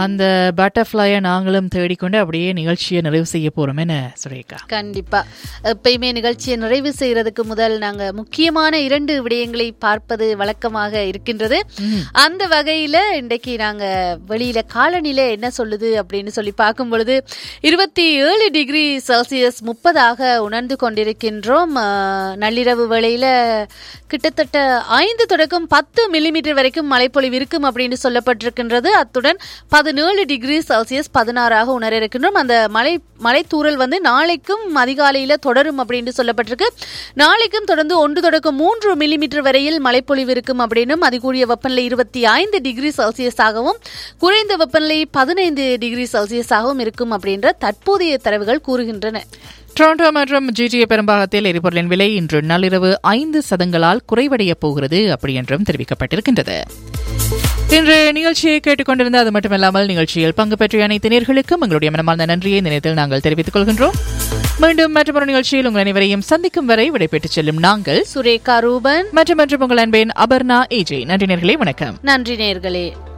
அந்த பட்டர்ஃப்ளையை நாங்களும் தேடிக்கொண்டு அப்படியே நிகழ்ச்சியை நிறைவு செய்ய போறோம் என்ன சுரேகா கண்டிப்பா எப்பயுமே நிகழ்ச்சியை நிறைவு செய்யறதுக்கு முதல் நாங்க முக்கியமான இரண்டு விடயங்களை பார்ப்பது வழக்கமாக இருக்கின்றது அந்த வகையில இன்றைக்கு நாங்க வெளியில காலநிலை என்ன சொல்லுது அப்படின்னு சொல்லி பார்க்கும் பொழுது இருபத்தி ஏழு டிகிரி செல்சியஸ் முப்பதாக உணர்ந்து கொண்டிருக்கின்றோம் ஆஹ், நள்ளிரவு வேளையில கிட்டத்தட்ட ஐந்து தொடக்கம் பத்து மில்லிமீட்டர் வரைக்கும் மழைப்பொழிவு இருக்கும் அப்படின்னு சொல்லப்பட்டிருக்கின்றது அத்துடன் பதினேழு டிகிரி செல்சியஸ் பதினாறாக உணர இருக்கின்றோம் அந்த மழை மழைத்தூறல் வந்து நாளைக்கும் அதிகாலையில தொடரும் அப்படின்னு சொல்லப்பட்டிருக்கு நாளைக்கும் தொடர்ந்து ஒன்று தொடக்கம் மூன்று மில்லிமீட்டர் வரையில் மழைப்பொழிவு இருக்கும் அப்படின்னும் அதிகூடிய வெப்பநிலை இருபத்தி ஐந்து டிகிரி செல்சியஸாகவும் குறைந்த வெப்பநிலை பதினைந்து டிகிரி செல்சியஸாகவும் இருக்கும் அப்படின்ற தற்போதைய தரவுகள் கூறுகின்றன டொரண்டோ மற்றும் ஜிடிஏ பெரும்பாகத்தில் எரிபொருளின் விலை இன்று நள்ளிரவு ஐந்து சதங்களால் குறைவடைய போகிறது அப்படி என்றும் தெரிவிக்கப்பட்டிருக்கின்றது இன்று நிகழ்ச்சியை கேட்டுக்கொண்டிருந்த அது மட்டுமல்லாமல் நிகழ்ச்சியில் பங்கு பெற்ற அனைத்து நேர்களுக்கும் எங்களுடைய மனமார்ந்த நன்றியை இந்த நேரத்தில் நாங்கள் தெரிவித்துக் கொள்கின்றோம் மீண்டும் மற்றொரு நிகழ்ச்சியில் உங்கள் அனைவரையும் சந்திக்கும் வரை விடைபெற்றுச் செல்லும் நாங்கள் சுரேகா ரூபன் மற்றும் மற்றும் உங்கள் அன்பின் அபர்ணா ஏஜே நன்றி நேர்களே வணக்கம் நன்றி நேர்களே